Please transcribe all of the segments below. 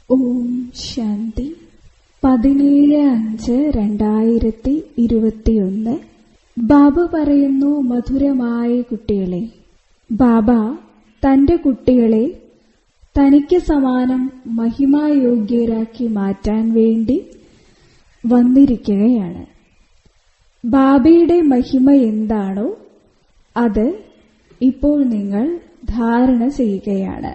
ഓം ശാന്തി പതിനേഴ് അഞ്ച് രണ്ടായിരത്തി ഇരുപത്തിയൊന്ന് ബാബ പറയുന്നു മധുരമായ കുട്ടികളെ ബാബ തന്റെ കുട്ടികളെ തനിക്ക് സമാനം മഹിമായോഗ്യരാക്കി മാറ്റാൻ വേണ്ടി വന്നിരിക്കുകയാണ് ബാബയുടെ മഹിമ എന്താണോ അത് ഇപ്പോൾ നിങ്ങൾ ധാരണ ചെയ്യുകയാണ്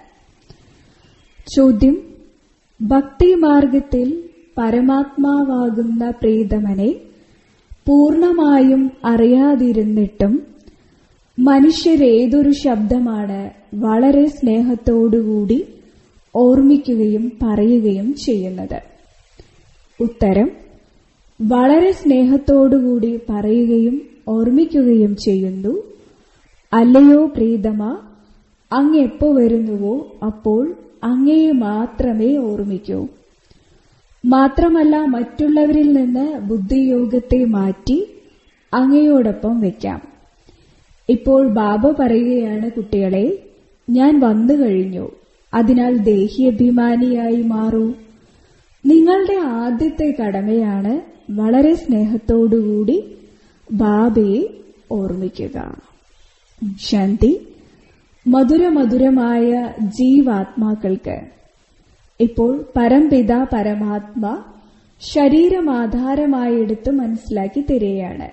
ചോദ്യം ഭക്തിമാർഗത്തിൽ പരമാത്മാവാകുന്ന പ്രീതമനെ പൂർണമായും അറിയാതിരുന്നിട്ടും മനുഷ്യരേതൊരു ശബ്ദമാണ് വളരെ സ്നേഹത്തോടുകൂടി ഓർമ്മിക്കുകയും പറയുകയും ചെയ്യുന്നത് ഉത്തരം വളരെ സ്നേഹത്തോടുകൂടി പറയുകയും ഓർമ്മിക്കുകയും ചെയ്യുന്നു അല്ലയോ പ്രീതമ അങ്ങ് എപ്പോ വരുന്നുവോ അപ്പോൾ അങ്ങയെ മാത്രമേ ഓർമ്മിക്കൂ മാത്രമല്ല മറ്റുള്ളവരിൽ നിന്ന് ബുദ്ധിയോഗത്തെ മാറ്റി അങ്ങയോടൊപ്പം വെക്കാം ഇപ്പോൾ ബാബ പറയുകയാണ് കുട്ടികളെ ഞാൻ വന്നു കഴിഞ്ഞു അതിനാൽ ദേഹിയഭിമാനിയായി മാറൂ നിങ്ങളുടെ ആദ്യത്തെ കടമയാണ് വളരെ സ്നേഹത്തോടുകൂടി ബാബയെ ഓർമ്മിക്കുക ശാന്തി മധുരമധുരമായ ജീവാത്മാക്കൾക്ക് ഇപ്പോൾ പരംപിത പരമാത്മ ശരീരമാധാരമായെടുത്ത് മനസ്സിലാക്കി തരികയാണ്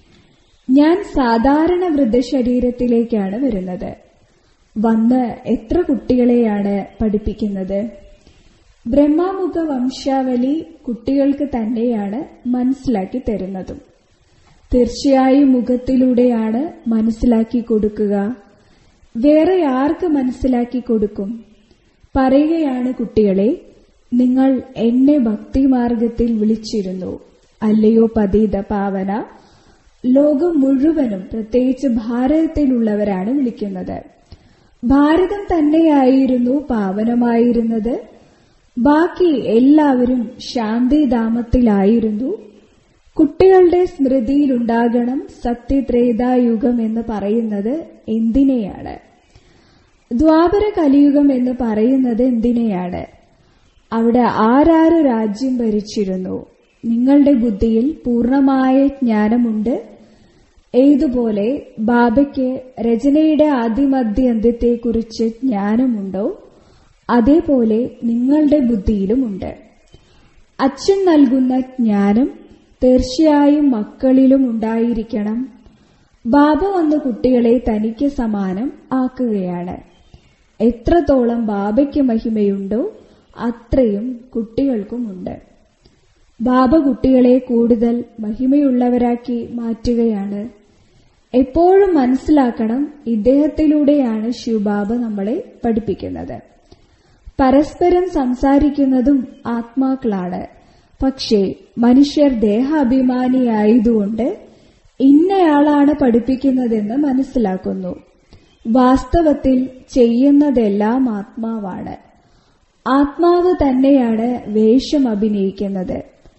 ഞാൻ സാധാരണ വൃദ്ധശരീരത്തിലേക്കാണ് വരുന്നത് വന്ന് എത്ര കുട്ടികളെയാണ് പഠിപ്പിക്കുന്നത് ബ്രഹ്മാമുഖ വംശാവലി കുട്ടികൾക്ക് തന്നെയാണ് മനസ്സിലാക്കി തരുന്നതും തീർച്ചയായും മുഖത്തിലൂടെയാണ് മനസ്സിലാക്കി കൊടുക്കുക വേറെ ആർക്ക് മനസ്സിലാക്കി കൊടുക്കും പറയുകയാണ് കുട്ടികളെ നിങ്ങൾ എന്നെ ഭക്തിമാർഗത്തിൽ വിളിച്ചിരുന്നു അല്ലയോ പതീത പാവന ലോകം മുഴുവനും പ്രത്യേകിച്ച് ഭാരതത്തിലുള്ളവരാണ് വിളിക്കുന്നത് ഭാരതം തന്നെയായിരുന്നു പാവനമായിരുന്നത് ബാക്കി എല്ലാവരും ശാന്തിധാമത്തിലായിരുന്നു കുട്ടികളുടെ സ്മൃതിയിലുണ്ടാകണം സത്യത്രേതായുഗം എന്ന് പറയുന്നത് എന്തിനെയാണ് ദ്വാപര കലിയുഗം എന്ന് പറയുന്നത് എന്തിനെയാണ് അവിടെ ആരാര് രാജ്യം ഭരിച്ചിരുന്നു നിങ്ങളുടെ ബുദ്ധിയിൽ പൂർണമായ ജ്ഞാനമുണ്ട് ഏതുപോലെ ബാബയ്ക്ക് രചനയുടെ ആദ്യമധ്യന്ത്യത്തെക്കുറിച്ച് ജ്ഞാനമുണ്ടോ അതേപോലെ നിങ്ങളുടെ ബുദ്ധിയിലുമുണ്ട് അച്ഛൻ നൽകുന്ന ജ്ഞാനം തീർച്ചയായും മക്കളിലും ഉണ്ടായിരിക്കണം ബാബ വന്ന് കുട്ടികളെ തനിക്ക് സമാനം ആക്കുകയാണ് എത്രത്തോളം ബാബയ്ക്ക് മഹിമയുണ്ടോ അത്രയും കുട്ടികൾക്കുമുണ്ട് ബാബ കുട്ടികളെ കൂടുതൽ മഹിമയുള്ളവരാക്കി മാറ്റുകയാണ് എപ്പോഴും മനസ്സിലാക്കണം ഇദ്ദേഹത്തിലൂടെയാണ് ശിവബാബ നമ്മളെ പഠിപ്പിക്കുന്നത് പരസ്പരം സംസാരിക്കുന്നതും ആത്മാക്കളാണ് പക്ഷേ മനുഷ്യർ ദേഹാഭിമാനിയായതുകൊണ്ട് ഇന്നയാളാണ് പഠിപ്പിക്കുന്നതെന്ന് മനസ്സിലാക്കുന്നു വാസ്തവത്തിൽ ചെയ്യുന്നതെല്ലാം ആത്മാവാണ് ആത്മാവ് തന്നെയാണ് വേഷം അഭിനയിക്കുന്നത്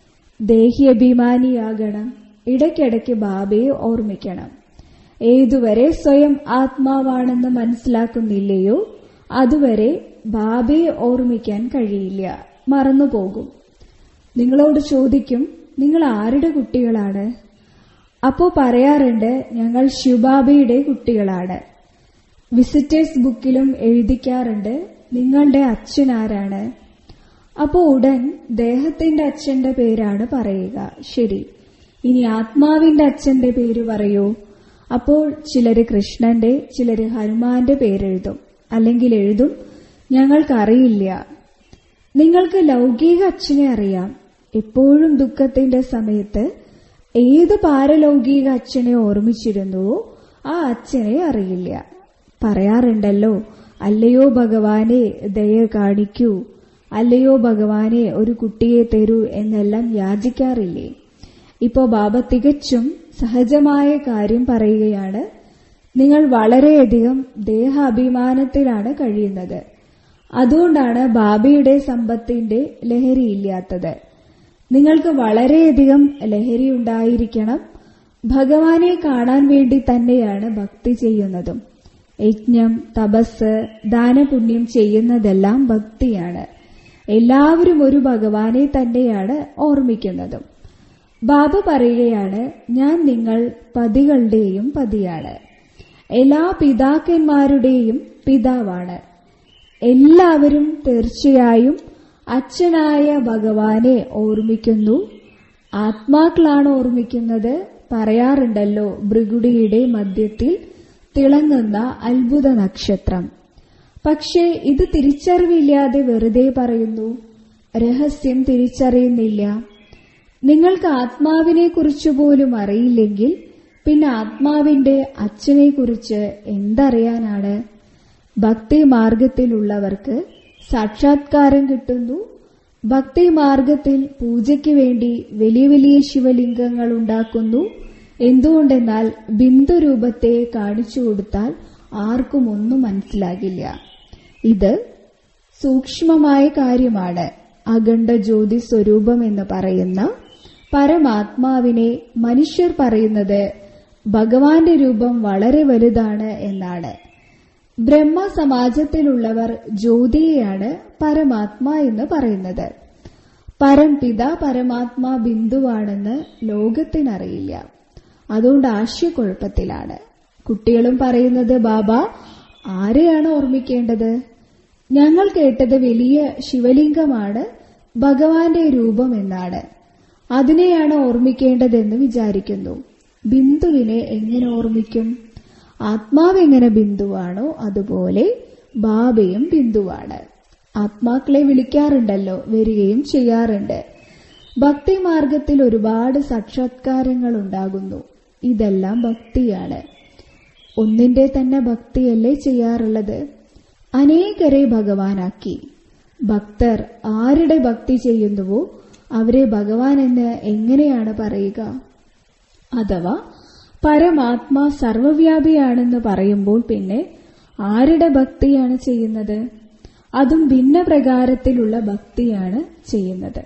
ദേഹിയഭിമാനിയാകണം ഇടയ്ക്കിടയ്ക്ക് ബാബയെ ഓർമ്മിക്കണം ഏതുവരെ സ്വയം ആത്മാവാണെന്ന് മനസ്സിലാക്കുന്നില്ലയോ അതുവരെ ബാബയെ ഓർമ്മിക്കാൻ കഴിയില്ല മറന്നുപോകും നിങ്ങളോട് ചോദിക്കും നിങ്ങൾ ആരുടെ കുട്ടികളാണ് അപ്പോ പറയാറുണ്ട് ഞങ്ങൾ ശിവബാബയുടെ കുട്ടികളാണ് വിസിറ്റേഴ്സ് ബുക്കിലും എഴുതിക്കാറുണ്ട് നിങ്ങളുടെ അച്ഛൻ ആരാണ് അപ്പോ ഉടൻ ദേഹത്തിന്റെ അച്ഛന്റെ പേരാണ് പറയുക ശരി ഇനി ആത്മാവിന്റെ അച്ഛന്റെ പേര് പറയൂ അപ്പോൾ ചിലര് കൃഷ്ണന്റെ ചിലര് ഹനുമാന്റെ പേരെഴുതും അല്ലെങ്കിൽ എഴുതും ഞങ്ങൾക്കറിയില്ല നിങ്ങൾക്ക് ലൗകിക അച്ഛനെ അറിയാം എപ്പോഴും ദുഃഖത്തിന്റെ സമയത്ത് ഏത് പാരലൗകിക അച്ഛനെ ഓർമ്മിച്ചിരുന്നുവോ ആ അച്ഛനെ അറിയില്ല പറയാറുണ്ടല്ലോ അല്ലയോ ഭഗവാനെ ദയ കാണിക്കൂ അല്ലയോ ഭഗവാനെ ഒരു കുട്ടിയെ തരൂ എന്നെല്ലാം യാചിക്കാറില്ലേ ഇപ്പോ ബാബ തികച്ചും സഹജമായ കാര്യം പറയുകയാണ് നിങ്ങൾ വളരെയധികം ദേഹാഭിമാനത്തിലാണ് കഴിയുന്നത് അതുകൊണ്ടാണ് ബാബയുടെ സമ്പത്തിന്റെ ലഹരിയില്ലാത്തത് നിങ്ങൾക്ക് വളരെയധികം ലഹരി ഉണ്ടായിരിക്കണം ഭഗവാനെ കാണാൻ വേണ്ടി തന്നെയാണ് ഭക്തി ചെയ്യുന്നതും യജ്ഞം തപസ് ദാനപുണ്യം ചെയ്യുന്നതെല്ലാം ഭക്തിയാണ് എല്ലാവരും ഒരു ഭഗവാനെ തന്നെയാണ് ഓർമ്മിക്കുന്നതും ബാബ പറയുകയാണ് ഞാൻ നിങ്ങൾ പതികളുടെയും പതിയാണ് എല്ലാ പിതാക്കന്മാരുടെയും പിതാവാണ് എല്ലാവരും തീർച്ചയായും അച്ഛനായ ഭഗവാനെ ഓർമ്മിക്കുന്നു ആത്മാക്കളാണ് ഓർമ്മിക്കുന്നത് പറയാറുണ്ടല്ലോ ഭൃഗുടിയുടെ മധ്യത്തിൽ തിളങ്ങുന്ന അത്ഭുത നക്ഷത്രം പക്ഷേ ഇത് തിരിച്ചറിവില്ലാതെ വെറുതെ പറയുന്നു രഹസ്യം തിരിച്ചറിയുന്നില്ല നിങ്ങൾക്ക് ആത്മാവിനെ കുറിച്ച് പോലും അറിയില്ലെങ്കിൽ പിന്നെ ആത്മാവിന്റെ അച്ഛനെ കുറിച്ച് എന്തറിയാനാണ് ഭക്തി മാർഗത്തിലുള്ളവർക്ക് സാക്ഷാത്കാരം കിട്ടുന്നു ഭക്തി മാർഗത്തിൽ പൂജയ്ക്ക് വേണ്ടി വലിയ വലിയ ശിവലിംഗങ്ങൾ ഉണ്ടാക്കുന്നു എന്തുകൊണ്ടെന്നാൽ ബിന്ദു രൂപത്തെ കാണിച്ചു കൊടുത്താൽ ആർക്കും ഒന്നും മനസ്സിലാകില്ല ഇത് സൂക്ഷ്മമായ കാര്യമാണ് അഖണ്ഡ ജ്യോതി സ്വരൂപം എന്ന് പറയുന്ന പരമാത്മാവിനെ മനുഷ്യർ പറയുന്നത് ഭഗവാന്റെ രൂപം വളരെ വലുതാണ് എന്നാണ് ബ്രഹ്മ സമാജത്തിലുള്ളവർ ജ്യോതിയെയാണ് പരമാത്മ എന്ന് പറയുന്നത് പരംപിത പരമാത്മാ ബിന്ദുവാണെന്ന് ലോകത്തിനറിയില്ല അതുകൊണ്ട് ആശയക്കുഴപ്പത്തിലാണ് കുട്ടികളും പറയുന്നത് ബാബ ആരെയാണ് ഓർമ്മിക്കേണ്ടത് ഞങ്ങൾ കേട്ടത് വലിയ ശിവലിംഗമാണ് ഭഗവാന്റെ രൂപം എന്നാണ് അതിനെയാണ് ഓർമ്മിക്കേണ്ടതെന്ന് വിചാരിക്കുന്നു ബിന്ദുവിനെ എങ്ങനെ ഓർമ്മിക്കും ആത്മാവ് എങ്ങനെ ബിന്ദുവാണോ അതുപോലെ ബാബയും ബിന്ദുവാണ് ആത്മാക്കളെ വിളിക്കാറുണ്ടല്ലോ വരികയും ചെയ്യാറുണ്ട് ഭക്തിമാർഗത്തിൽ ഒരുപാട് സാക്ഷാത്കാരങ്ങൾ ഉണ്ടാകുന്നു ഇതെല്ലാം ഭക്തിയാണ് ഒന്നിന്റെ തന്നെ ഭക്തിയല്ലേ ചെയ്യാറുള്ളത് അനേകരെ ഭഗവാനാക്കി ഭക്തർ ആരുടെ ഭക്തി ചെയ്യുന്നുവോ അവരെ ഭഗവാൻ എന്ന് എങ്ങനെയാണ് പറയുക അഥവാ പരമാത്മാ സർവവ്യാപിയാണെന്ന് പറയുമ്പോൾ പിന്നെ ആരുടെ ഭക്തിയാണ് ചെയ്യുന്നത് അതും ഭിന്ന പ്രകാരത്തിലുള്ള ഭക്തിയാണ് ചെയ്യുന്നത്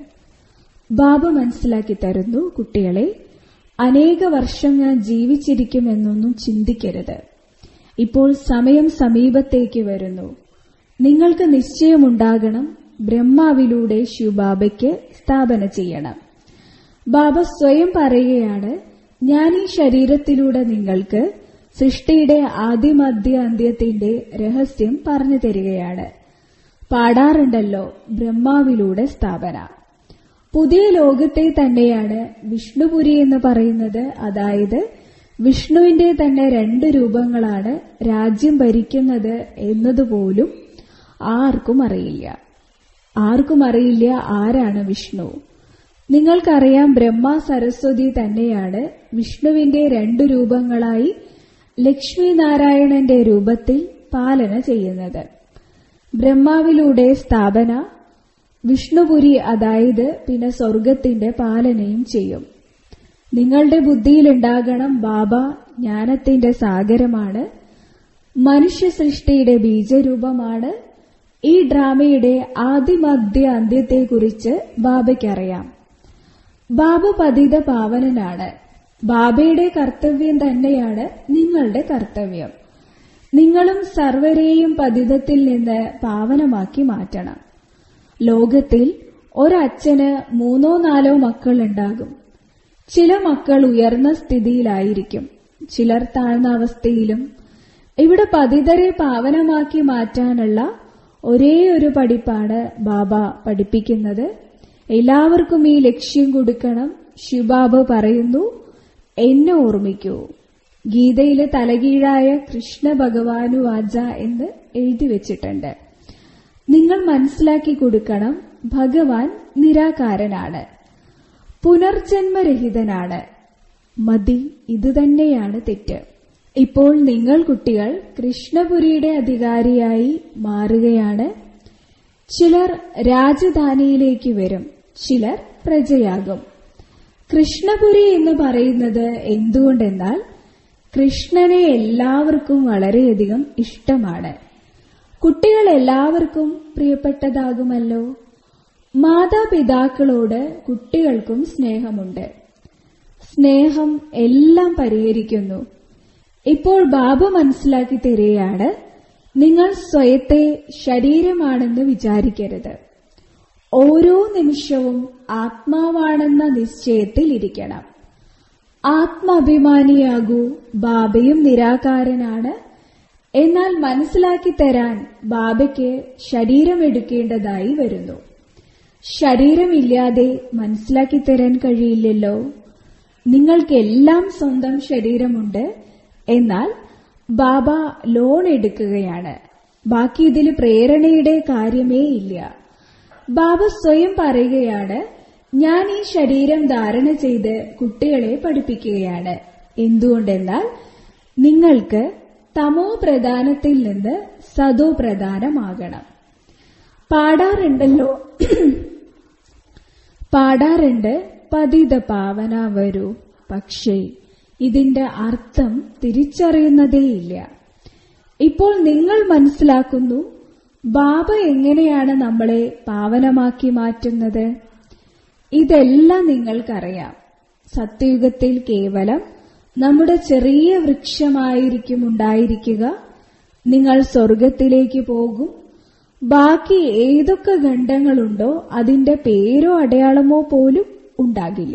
ബാബ മനസ്സിലാക്കി തരുന്നു കുട്ടികളെ അനേക വർഷം ഞാൻ ജീവിച്ചിരിക്കുമെന്നൊന്നും ചിന്തിക്കരുത് ഇപ്പോൾ സമയം സമീപത്തേക്ക് വരുന്നു നിങ്ങൾക്ക് നിശ്ചയമുണ്ടാകണം ബ്രഹ്മാവിലൂടെ ശിവബാബയ്ക്ക് സ്ഥാപന ചെയ്യണം ബാബ സ്വയം പറയുകയാണ് ഞാൻ ഈ ശരീരത്തിലൂടെ നിങ്ങൾക്ക് സൃഷ്ടിയുടെ ആദ്യമധ്യ അന്ത്യത്തിന്റെ രഹസ്യം പറഞ്ഞു തരികയാണ് പാടാറുണ്ടല്ലോ ബ്രഹ്മാവിലൂടെ സ്ഥാപന പുതിയ ലോകത്തെ തന്നെയാണ് വിഷ്ണുപുരി എന്ന് പറയുന്നത് അതായത് വിഷ്ണുവിന്റെ തന്നെ രണ്ട് രൂപങ്ങളാണ് രാജ്യം ഭരിക്കുന്നത് എന്നതുപോലും ആർക്കും അറിയില്ല ആർക്കും അറിയില്ല ആരാണ് വിഷ്ണു നിങ്ങൾക്കറിയാം ബ്രഹ്മ സരസ്വതി തന്നെയാണ് വിഷ്ണുവിന്റെ രണ്ടു രൂപങ്ങളായി ലക്ഷ്മി നാരായണന്റെ രൂപത്തിൽ പാലന ചെയ്യുന്നത് ബ്രഹ്മാവിലൂടെ സ്ഥാപന വിഷ്ണുപുരി അതായത് പിന്നെ സ്വർഗത്തിന്റെ പാലനയും ചെയ്യും നിങ്ങളുടെ ബുദ്ധിയിലുണ്ടാകണം ബാബ ജ്ഞാനത്തിന്റെ സാഗരമാണ് മനുഷ്യ സൃഷ്ടിയുടെ ബീജരൂപമാണ് ഈ ഡ്രാമയുടെ ആദ്യമധ്യ അന്ത്യത്തെക്കുറിച്ച് ബാബയ്ക്കറിയാം ബാബ പതിത പാവനനാണ് ബാബയുടെ കർത്തവ്യം തന്നെയാണ് നിങ്ങളുടെ കർത്തവ്യം നിങ്ങളും സർവരെയും പതിതത്തിൽ നിന്ന് പാവനമാക്കി മാറ്റണം ലോകത്തിൽ ഒരച്ഛന് മൂന്നോ നാലോ മക്കളുണ്ടാകും ചില മക്കൾ ഉയർന്ന സ്ഥിതിയിലായിരിക്കും ചിലർ താഴ്ന്ന അവസ്ഥയിലും ഇവിടെ പതിതരെ പാവനമാക്കി മാറ്റാനുള്ള ഒരേ ഒരു പഠിപ്പാണ് ബാബ പഠിപ്പിക്കുന്നത് എല്ലാവർക്കും ഈ ലക്ഷ്യം കൊടുക്കണം ശിവബാബ പറയുന്നു എന്നെ ഓർമ്മിക്കൂ ഗീതയിലെ തലകീഴായ കൃഷ്ണ ഭഗവാനു വാച എന്ന് എഴുതി വെച്ചിട്ടുണ്ട് നിങ്ങൾ മനസ്സിലാക്കി കൊടുക്കണം ഭഗവാൻ നിരാകാരനാണ് പുനർജന്മരഹിതനാണ് മതി ഇതുതന്നെയാണ് തെറ്റ് ഇപ്പോൾ നിങ്ങൾ കുട്ടികൾ കൃഷ്ണപുരിയുടെ അധികാരിയായി മാറുകയാണ് ചിലർ രാജധാനിയിലേക്ക് വരും ചിലർ പ്രജയാകും കൃഷ്ണപുരി എന്ന് പറയുന്നത് എന്തുകൊണ്ടെന്നാൽ കൃഷ്ണനെ എല്ലാവർക്കും വളരെയധികം ഇഷ്ടമാണ് കുട്ടികൾ എല്ലാവർക്കും പ്രിയപ്പെട്ടതാകുമല്ലോ മാതാപിതാക്കളോട് കുട്ടികൾക്കും സ്നേഹമുണ്ട് സ്നേഹം എല്ലാം പരിഹരിക്കുന്നു ഇപ്പോൾ ബാബ മനസ്സിലാക്കി തരികയാണ് നിങ്ങൾ സ്വയത്തെ ശരീരമാണെന്ന് വിചാരിക്കരുത് ഓരോ നിമിഷവും ആത്മാവാണെന്ന നിശ്ചയത്തിൽ ഇരിക്കണം ആത്മാഭിമാനിയാകൂ ബാബയും നിരാകാരനാണ് എന്നാൽ മനസ്സിലാക്കി തരാൻ ബാബയ്ക്ക് ശരീരമെടുക്കേണ്ടതായി വരുന്നു ശരീരമില്ലാതെ മനസ്സിലാക്കി തരാൻ കഴിയില്ലല്ലോ നിങ്ങൾക്കെല്ലാം സ്വന്തം ശരീരമുണ്ട് എന്നാൽ ബാബ ലോൺ എടുക്കുകയാണ് ബാക്കി ഇതിൽ പ്രേരണയുടെ കാര്യമേ ഇല്ല ബാബ സ്വയം പറയുകയാണ് ഞാൻ ഈ ശരീരം ധാരണ ചെയ്ത് കുട്ടികളെ പഠിപ്പിക്കുകയാണ് എന്തുകൊണ്ടെന്നാൽ നിങ്ങൾക്ക് തമോ പ്രധാനത്തിൽ നിന്ന് സതോ പ്രധാനമാകണം പാടാറുണ്ടല്ലോ പാടാറുണ്ട് പതിത പാവന വരൂ പക്ഷേ ഇതിന്റെ അർത്ഥം തിരിച്ചറിയുന്നതേയില്ല ഇപ്പോൾ നിങ്ങൾ മനസ്സിലാക്കുന്നു ബാബ എങ്ങനെയാണ് നമ്മളെ പാവനമാക്കി മാറ്റുന്നത് ഇതെല്ലാം നിങ്ങൾക്കറിയാം സത്യയുഗത്തിൽ കേവലം നമ്മുടെ ചെറിയ വൃക്ഷമായിരിക്കും ഉണ്ടായിരിക്കുക നിങ്ങൾ സ്വർഗത്തിലേക്ക് പോകും ബാക്കി ഏതൊക്കെ ഖണ്ഡങ്ങളുണ്ടോ അതിന്റെ പേരോ അടയാളമോ പോലും ഉണ്ടാകില്ല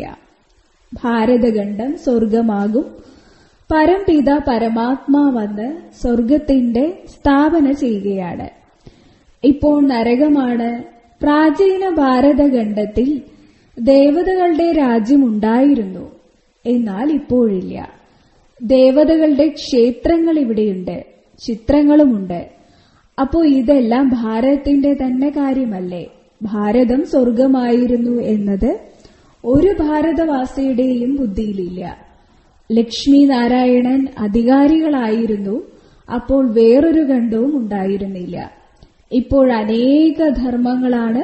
ഭാരതഖണ്ഡം സ്വർഗമാകും പരംപിത പരമാത്മാ വന്ന് സ്വർഗത്തിന്റെ സ്ഥാപന ചെയ്യുകയാണ് ഇപ്പോൾ നരകമാണ് പ്രാചീന ഭാരതഖണ്ഡത്തിൽ ദേവതകളുടെ രാജ്യമുണ്ടായിരുന്നു എന്നാൽ ഇപ്പോഴില്ല ദേവതകളുടെ ക്ഷേത്രങ്ങൾ ഇവിടെയുണ്ട് ചിത്രങ്ങളുമുണ്ട് അപ്പോ ഇതെല്ലാം ഭാരതത്തിന്റെ തന്നെ കാര്യമല്ലേ ഭാരതം സ്വർഗമായിരുന്നു എന്നത് ഒരു ഭാരതവാസിയുടെയും ബുദ്ധിയിലില്ല ലക്ഷ്മി നാരായണൻ അധികാരികളായിരുന്നു അപ്പോൾ വേറൊരു ഖണ്ഡവും ഉണ്ടായിരുന്നില്ല ഇപ്പോൾ അനേക ധർമ്മങ്ങളാണ്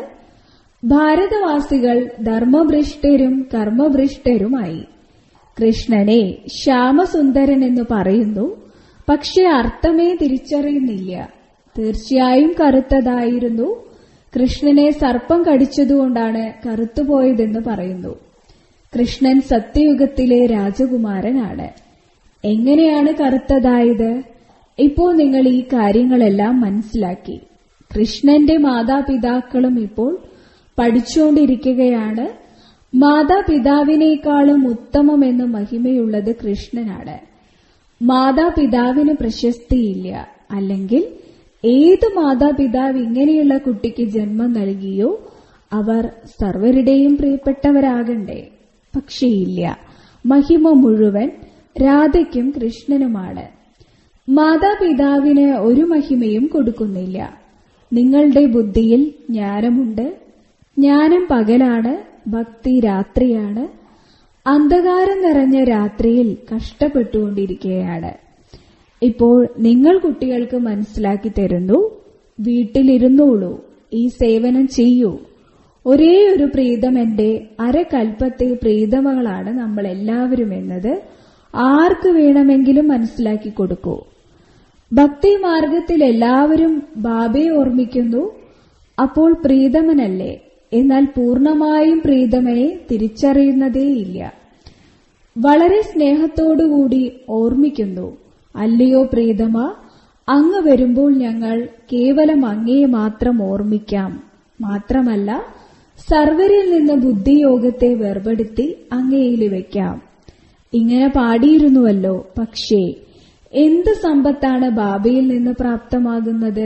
ഭാരതവാസികൾ ധർമ്മഭ്രഷ്ടരും കർമ്മഭ്രഷ്ടരുമായി കൃഷ്ണനെ ശ്യാമസുന്ദരൻ എന്ന് പറയുന്നു പക്ഷെ അർത്ഥമേ തിരിച്ചറിയുന്നില്ല തീർച്ചയായും കറുത്തതായിരുന്നു കൃഷ്ണനെ സർപ്പം കടിച്ചതുകൊണ്ടാണ് കറുത്തുപോയതെന്ന് പറയുന്നു കൃഷ്ണൻ സത്യയുഗത്തിലെ രാജകുമാരനാണ് എങ്ങനെയാണ് കറുത്തതായത് ഇപ്പോൾ നിങ്ങൾ ഈ കാര്യങ്ങളെല്ലാം മനസ്സിലാക്കി കൃഷ്ണന്റെ മാതാപിതാക്കളും ഇപ്പോൾ പഠിച്ചുകൊണ്ടിരിക്കുകയാണ് മാതാപിതാവിനേക്കാളും ഉത്തമമെന്ന് മഹിമയുള്ളത് കൃഷ്ണനാണ് മാതാപിതാവിന് പ്രശസ്തിയില്ല അല്ലെങ്കിൽ ഏത് മാതാപിതാവ് ഇങ്ങനെയുള്ള കുട്ടിക്ക് ജന്മം നൽകിയോ അവർ സർവരുടെയും പ്രിയപ്പെട്ടവരാകണ്ടേ പക്ഷേ ഇല്ല മഹിമ മുഴുവൻ രാധയ്ക്കും കൃഷ്ണനുമാണ് മാതാപിതാവിന് ഒരു മഹിമയും കൊടുക്കുന്നില്ല നിങ്ങളുടെ ബുദ്ധിയിൽ ജ്ഞാനമുണ്ട് ജ്ഞാനം പകലാണ് ഭക്തി രാത്രിയാണ് അന്ധകാരം നിറഞ്ഞ രാത്രിയിൽ കഷ്ടപ്പെട്ടുകൊണ്ടിരിക്കുകയാണ് ഇപ്പോൾ നിങ്ങൾ കുട്ടികൾക്ക് മനസ്സിലാക്കി തരുന്നു വീട്ടിലിരുന്നോളൂ ഈ സേവനം ചെയ്യൂ ഒരേ ഒരു പ്രീതം എന്റെ അരകൽപ്പത്തെ പ്രീതമകളാണ് നമ്മൾ എല്ലാവരും എന്നത് ആർക്ക് വേണമെങ്കിലും മനസ്സിലാക്കി കൊടുക്കൂ ഭക്തി മാർഗത്തിൽ എല്ലാവരും ബാബയെ ഓർമ്മിക്കുന്നു അപ്പോൾ പ്രീതമനല്ലേ എന്നാൽ പൂർണമായും പ്രീതമനെ തിരിച്ചറിയുന്നതേയില്ല വളരെ സ്നേഹത്തോടുകൂടി ഓർമ്മിക്കുന്നു അല്ലയോ പ്രീതമ അങ്ങ് വരുമ്പോൾ ഞങ്ങൾ കേവലം അങ്ങയെ മാത്രം ഓർമ്മിക്കാം മാത്രമല്ല സർവരിൽ നിന്ന് ബുദ്ധിയോഗത്തെ വേർപെടുത്തി അങ്ങയിൽ വയ്ക്കാം ഇങ്ങനെ പാടിയിരുന്നുവല്ലോ പക്ഷേ എന്ത് സമ്പത്താണ് ബാബയിൽ നിന്ന് പ്രാപ്തമാകുന്നത്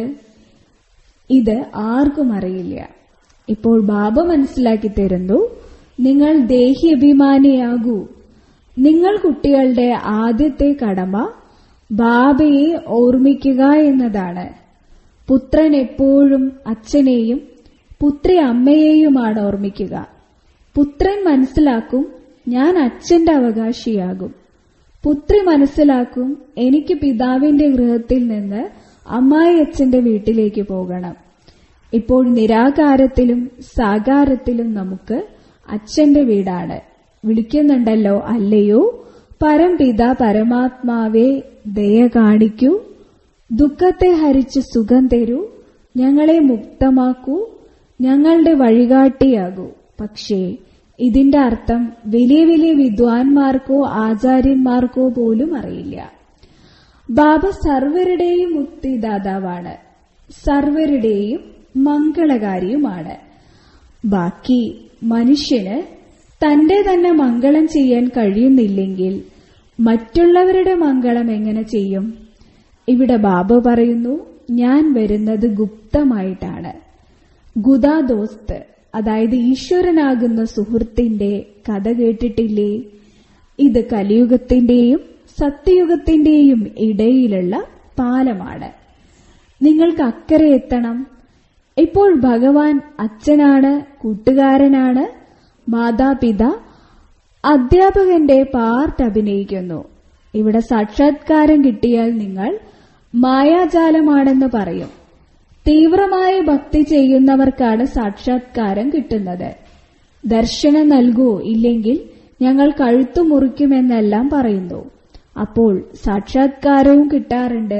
ഇത് ആർക്കും അറിയില്ല ഇപ്പോൾ ബാബ മനസ്സിലാക്കി തരുന്നു നിങ്ങൾ ദേഹി അഭിമാനിയാകൂ നിങ്ങൾ കുട്ടികളുടെ ആദ്യത്തെ കടമ ബാബയെ ഓർമ്മിക്കുക എന്നതാണ് പുത്രൻ എപ്പോഴും അച്ഛനെയും പുത്രി അമ്മയെയുമാണ് ഓർമ്മിക്കുക പുത്രൻ മനസ്സിലാക്കും ഞാൻ അച്ഛന്റെ അവകാശിയാകും പുത്രി മനസ്സിലാക്കും എനിക്ക് പിതാവിന്റെ ഗൃഹത്തിൽ നിന്ന് അമ്മായി അച്ഛന്റെ വീട്ടിലേക്ക് പോകണം ഇപ്പോൾ നിരാകാരത്തിലും സാകാരത്തിലും നമുക്ക് അച്ഛന്റെ വീടാണ് വിളിക്കുന്നുണ്ടല്ലോ അല്ലയോ പരംപിത പരമാത്മാവെ ദയ കാണിക്കൂ ദുഃഖത്തെ ഹരിച്ച് സുഖം തരൂ ഞങ്ങളെ മുക്തമാക്കൂ ഞങ്ങളുടെ വഴികാട്ടിയാകൂ പക്ഷേ ഇതിന്റെ അർത്ഥം വലിയ വലിയ വിദ്വാൻമാർക്കോ ആചാര്യന്മാർക്കോ പോലും അറിയില്ല ബാബ സർവരുടെയും മുക്തിദാതാവാണ് സർവരുടെയും മംഗളകാരിയുമാണ് ബാക്കി മനുഷ്യന് തന്റെ തന്നെ മംഗളം ചെയ്യാൻ കഴിയുന്നില്ലെങ്കിൽ മറ്റുള്ളവരുടെ മംഗളം എങ്ങനെ ചെയ്യും ഇവിടെ ബാബ പറയുന്നു ഞാൻ വരുന്നത് ഗുപ്തമായിട്ടാണ് ഗുദാദോസ്ത് അതായത് ഈശ്വരനാകുന്ന സുഹൃത്തിന്റെ കഥ കേട്ടിട്ടില്ലേ ഇത് കലിയുഗത്തിന്റെയും സത്യയുഗത്തിന്റെയും ഇടയിലുള്ള പാലമാണ് നിങ്ങൾക്ക് അക്കരെ എത്തണം ഇപ്പോൾ ഭഗവാൻ അച്ഛനാണ് കൂട്ടുകാരനാണ് മാതാപിത അധ്യാപകന്റെ പാർട്ട് അഭിനയിക്കുന്നു ഇവിടെ സാക്ഷാത്കാരം കിട്ടിയാൽ നിങ്ങൾ മായാജാലമാണെന്ന് പറയും തീവ്രമായ ഭക്തി ചെയ്യുന്നവർക്കാണ് സാക്ഷാത്കാരം കിട്ടുന്നത് ദർശനം നൽകൂ ഇല്ലെങ്കിൽ ഞങ്ങൾ കഴുത്തു മുറിക്കുമെന്നെല്ലാം പറയുന്നു അപ്പോൾ സാക്ഷാത്കാരവും കിട്ടാറുണ്ട്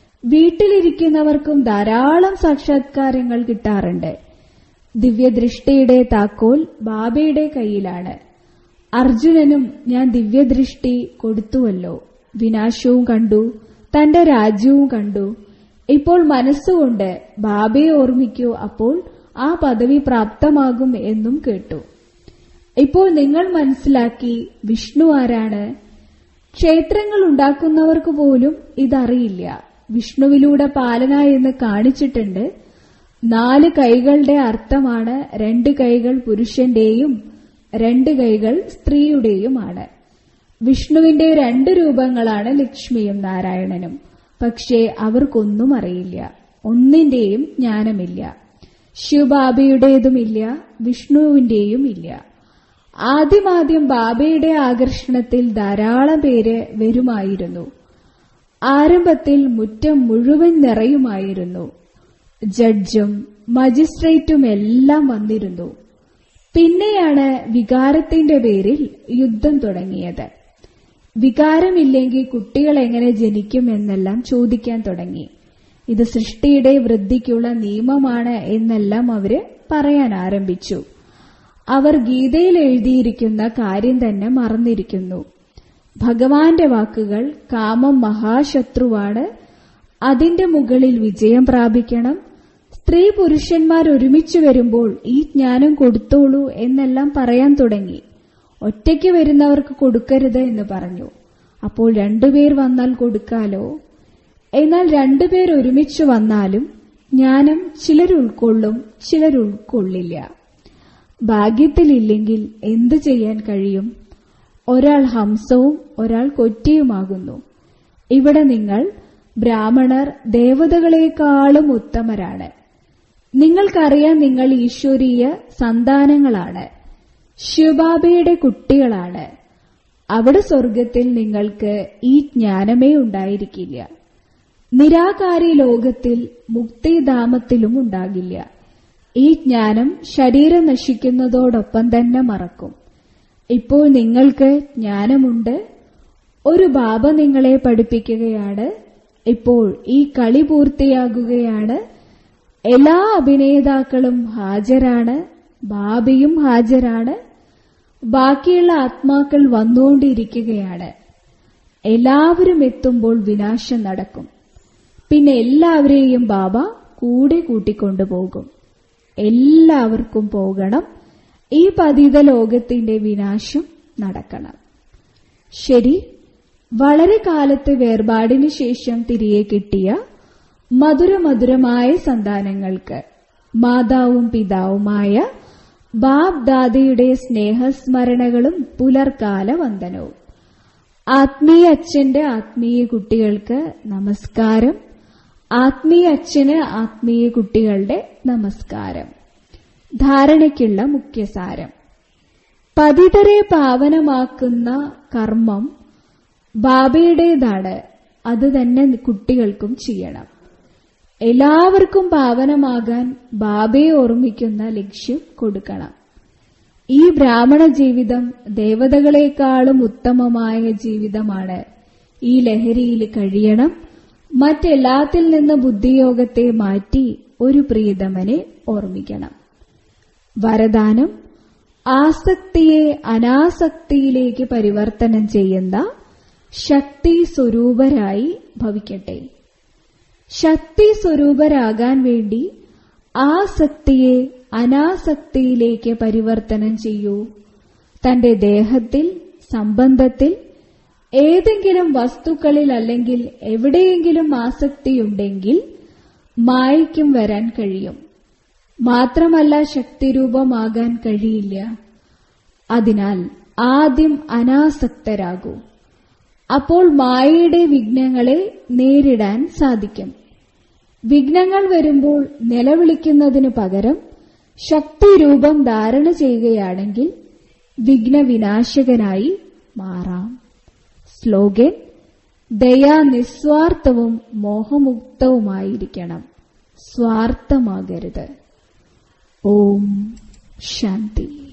വീട്ടിലിരിക്കുന്നവർക്കും ധാരാളം സാക്ഷാത്കാരങ്ങൾ കിട്ടാറുണ്ട് ദിവ്യദൃഷ്ടിയുടെ താക്കോൽ ബാബയുടെ കയ്യിലാണ് അർജുനനും ഞാൻ ദിവ്യദൃഷ്ടി കൊടുത്തുവല്ലോ വിനാശവും കണ്ടു തന്റെ രാജ്യവും കണ്ടു ഇപ്പോൾ മനസ്സുകൊണ്ട് ബാബയെ ഓർമ്മിക്കൂ അപ്പോൾ ആ പദവി പ്രാപ്തമാകും എന്നും കേട്ടു ഇപ്പോൾ നിങ്ങൾ മനസ്സിലാക്കി വിഷ്ണു ആരാണ് ക്ഷേത്രങ്ങൾ ഉണ്ടാക്കുന്നവർക്ക് പോലും ഇതറിയില്ല വിഷ്ണുവിലൂടെ പാലന എന്ന് കാണിച്ചിട്ടുണ്ട് നാല് കൈകളുടെ അർത്ഥമാണ് രണ്ട് കൈകൾ പുരുഷന്റെയും രണ്ട് കൈകൾ സ്ത്രീയുടെയുമാണ് വിഷ്ണുവിന്റെ രണ്ട് രൂപങ്ങളാണ് ലക്ഷ്മിയും നാരായണനും പക്ഷേ അവർക്കൊന്നും അറിയില്ല ഒന്നിന്റെയും ജ്ഞാനമില്ല ശിവബാബയുടേതുമില്ല വിഷ്ണുവിന്റെയും ഇല്ല ആദ്യമാദ്യം ബാബയുടെ ആകർഷണത്തിൽ ധാരാളം പേര് വരുമായിരുന്നു ആരംഭത്തിൽ മുറ്റം മുഴുവൻ നിറയുമായിരുന്നു ജഡ്ജും മജിസ്ട്രേറ്റും എല്ലാം വന്നിരുന്നു പിന്നെയാണ് വികാരത്തിന്റെ പേരിൽ യുദ്ധം തുടങ്ങിയത് വികാരമില്ലെങ്കിൽ കുട്ടികൾ എങ്ങനെ ജനിക്കും എന്നെല്ലാം ചോദിക്കാൻ തുടങ്ങി ഇത് സൃഷ്ടിയുടെ വൃദ്ധിക്കുള്ള നിയമമാണ് എന്നെല്ലാം അവര് പറയാൻ ആരംഭിച്ചു അവർ ഗീതയിൽ എഴുതിയിരിക്കുന്ന കാര്യം തന്നെ മറന്നിരിക്കുന്നു ഭഗവാന്റെ വാക്കുകൾ കാമം മഹാശത്രുവാണ് അതിന്റെ മുകളിൽ വിജയം പ്രാപിക്കണം സ്ത്രീ പുരുഷന്മാർ ഒരുമിച്ച് വരുമ്പോൾ ഈ ജ്ഞാനം കൊടുത്തോളൂ എന്നെല്ലാം പറയാൻ തുടങ്ങി ഒറ്റയ്ക്ക് വരുന്നവർക്ക് കൊടുക്കരുത് എന്ന് പറഞ്ഞു അപ്പോൾ രണ്ടുപേർ വന്നാൽ കൊടുക്കാലോ എന്നാൽ രണ്ടുപേർ ഒരുമിച്ച് വന്നാലും ജ്ഞാനം ചിലർ ഉൾക്കൊള്ളും ചിലർ ഉൾക്കൊള്ളില്ല ഭാഗ്യത്തിലില്ലെങ്കിൽ എന്തു ചെയ്യാൻ കഴിയും ഒരാൾ ഹംസവും ഒരാൾ കൊറ്റിയുമാകുന്നു ഇവിടെ നിങ്ങൾ ബ്രാഹ്മണർ ദേവതകളെക്കാളും ഉത്തമരാണ് നിങ്ങൾക്കറിയാം നിങ്ങൾ ഈശ്വരീയ സന്താനങ്ങളാണ് ശിവബാബയുടെ കുട്ടികളാണ് അവിടെ സ്വർഗത്തിൽ നിങ്ങൾക്ക് ഈ ജ്ഞാനമേ ഉണ്ടായിരിക്കില്ല നിരാകാരി ലോകത്തിൽ മുക്തിധാമത്തിലും ഉണ്ടാകില്ല ഈ ജ്ഞാനം ശരീരം നശിക്കുന്നതോടൊപ്പം തന്നെ മറക്കും ഇപ്പോൾ നിങ്ങൾക്ക് ജ്ഞാനമുണ്ട് ഒരു ബാബ നിങ്ങളെ പഠിപ്പിക്കുകയാണ് ഇപ്പോൾ ഈ കളി പൂർത്തിയാകുകയാണ് എല്ലാ അഭിനേതാക്കളും ഹാജരാണ് ബാബയും ഹാജരാണ് ബാക്കിയുള്ള ആത്മാക്കൾ വന്നുകൊണ്ടിരിക്കുകയാണ് എല്ലാവരും എത്തുമ്പോൾ വിനാശം നടക്കും പിന്നെ എല്ലാവരെയും ബാബ കൂടെ കൂട്ടിക്കൊണ്ടുപോകും എല്ലാവർക്കും പോകണം ഈ പതിത ലോകത്തിന്റെ വിനാശം നടക്കണം ശരി വളരെ കാലത്തെ വേർപാടിനു ശേഷം തിരികെ കിട്ടിയ മധുരമധുരമായ സന്താനങ്ങൾക്ക് മാതാവും പിതാവുമായ ബാബ് ദാദയുടെ സ്നേഹസ്മരണകളും പുലർക്കാല വന്ദനവും ആത്മീയ അച്ഛന്റെ ആത്മീയ കുട്ടികൾക്ക് നമസ്കാരം ആത്മീയ അച്ഛന് ആത്മീയ കുട്ടികളുടെ നമസ്കാരം ധാരണയ്ക്കുള്ള മുഖ്യസാരം പതിതരെ പാവനമാക്കുന്ന കർമ്മം ബാബയുടേതാണ് അത് തന്നെ കുട്ടികൾക്കും ചെയ്യണം എല്ലാവർക്കും പാവനമാകാൻ ബാബയെ ഓർമ്മിക്കുന്ന ലക്ഷ്യം കൊടുക്കണം ഈ ബ്രാഹ്മണ ജീവിതം ദേവതകളെക്കാളും ഉത്തമമായ ജീവിതമാണ് ഈ ലഹരിയിൽ കഴിയണം മറ്റെല്ലാത്തിൽ നിന്ന് ബുദ്ധിയോഗത്തെ മാറ്റി ഒരു പ്രീതമനെ ഓർമ്മിക്കണം വരദാനം ആസക്തിയെ അനാസക്തിയിലേക്ക് പരിവർത്തനം ചെയ്യുന്ന ശക്തി സ്വരൂപരായി ഭവിക്കട്ടെ ശക്തി സ്വരൂപരാകാൻ വേണ്ടി ആസക്തിയെ അനാസക്തിയിലേക്ക് പരിവർത്തനം ചെയ്യൂ തന്റെ ദേഹത്തിൽ സംബന്ധത്തിൽ ഏതെങ്കിലും വസ്തുക്കളിൽ അല്ലെങ്കിൽ എവിടെയെങ്കിലും ആസക്തിയുണ്ടെങ്കിൽ മായയ്ക്കും വരാൻ കഴിയും മാത്രമല്ല ശക്തിരൂപമാകാൻ കഴിയില്ല അതിനാൽ ആദ്യം അനാസക്തരാകൂ അപ്പോൾ മായയുടെ വിഘ്നങ്ങളെ നേരിടാൻ സാധിക്കും വിഘ്നങ്ങൾ വരുമ്പോൾ നിലവിളിക്കുന്നതിനു പകരം ശക്തിരൂപം ധാരണ ചെയ്യുകയാണെങ്കിൽ വിഘ്നവിനാശകനായി മാറാം സ്ലോഗൻ ദയാ നിസ്വാർത്ഥവും മോഹമുക്തവുമായിരിക്കണം സ്വാർത്ഥമാകരുത് ഓം ശാന്തി